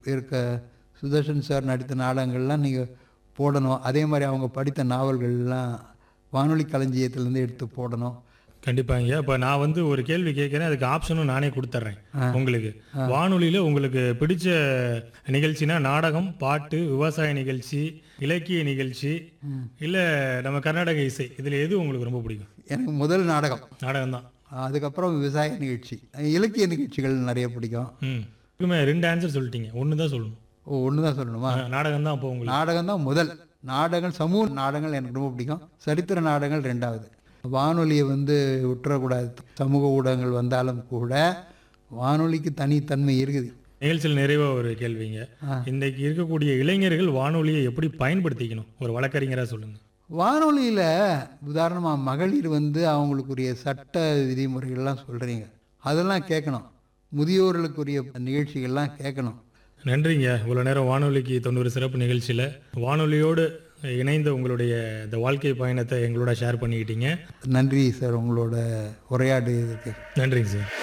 இருக்க சுதர்ஷன் சார் நடித்த நாடகங்கள்லாம் நீங்கள் போடணும் அதே மாதிரி அவங்க படித்த நாவல்கள்லாம் வானொலி களஞ்சியத்திலேருந்து எடுத்து போடணும் கண்டிப்பாங்க இப்போ நான் வந்து ஒரு கேள்வி கேட்குறேன் அதுக்கு ஆப்ஷனும் நானே கொடுத்துட்றேன் உங்களுக்கு வானொலியில் உங்களுக்கு பிடிச்ச நிகழ்ச்சினா நாடகம் பாட்டு விவசாய நிகழ்ச்சி இலக்கிய நிகழ்ச்சி இல்லை நம்ம கர்நாடக இசை இதில் எது உங்களுக்கு ரொம்ப பிடிக்கும் எனக்கு முதல் நாடகம் நாடகம் தான் அதுக்கப்புறம் விவசாய நிகழ்ச்சி இலக்கிய நிகழ்ச்சிகள் நிறைய பிடிக்கும் ம் இப்பவுமே ரெண்டு ஆன்சர் சொல்லிட்டீங்க ஒன்று தான் சொல்லணும் ஓ ஒன்று தான் சொல்லணுமா நாடகம் தான் அப்போ உங்களுக்கு நாடகம் தான் முதல் நாடகங்கள் சமூக நாடகங்கள் எனக்கு ரொம்ப பிடிக்கும் சரித்திர நாடகங்கள் ரெண்டாவது வானொலியை வந்து விட்டுறக்கூடாது சமூக ஊடகங்கள் வந்தாலும் கூட வானொலிக்கு தனித்தன்மை இருக்குது நிகழ்ச்சியில் நிறைவாக ஒரு கேள்விங்க இன்றைக்கு இருக்கக்கூடிய இளைஞர்கள் வானொலியை எப்படி பயன்படுத்திக்கணும் ஒரு வழக்கறிஞராக சொல்லுங்கள் வானொலியில் உதாரணமாக மகளிர் வந்து அவங்களுக்குரிய சட்ட விதிமுறைகள்லாம் சொல்கிறீங்க அதெல்லாம் கேட்கணும் முதியோர்களுக்குரிய நிகழ்ச்சிகள்லாம் கேட்கணும் நன்றிங்க இவ்வளோ நேரம் வானொலிக்கு தொண்ணூறு சிறப்பு நிகழ்ச்சியில் வானொலியோடு இணைந்த உங்களுடைய இந்த வாழ்க்கை பயணத்தை எங்களோட ஷேர் பண்ணிக்கிட்டீங்க நன்றி சார் உங்களோட உரையாடுறதுக்கு நன்றிங்க சார்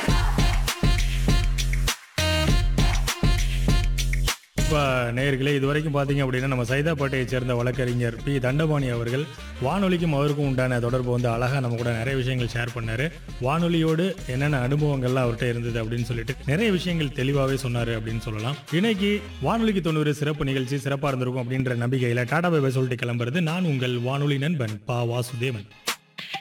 இப்போ நேயர்களே இது வரைக்கும் பார்த்தீங்க அப்படின்னா நம்ம சைதாப்பேட்டையை சேர்ந்த வழக்கறிஞர் பி தண்டபாணி அவர்கள் வானொலிக்கும் அவருக்கும் உண்டான தொடர்பு வந்து அழகாக நம்ம கூட நிறைய விஷயங்கள் ஷேர் பண்ணாரு வானொலியோடு என்னென்ன அனுபவங்கள்லாம் அவர்கிட்ட இருந்தது அப்படின்னு சொல்லிட்டு நிறைய விஷயங்கள் தெளிவாகவே சொன்னார் அப்படின்னு சொல்லலாம் இன்னைக்கு வானொலிக்கு தொண்ணூறு சிறப்பு நிகழ்ச்சி சிறப்பாக இருந்திருக்கும் அப்படின்ற நம்பிக்கையில் டாடா பை சொல்லிட்டு கிளம்புறது நான் உங்கள் வானொலி நண்பன் பா வாசுதேவன்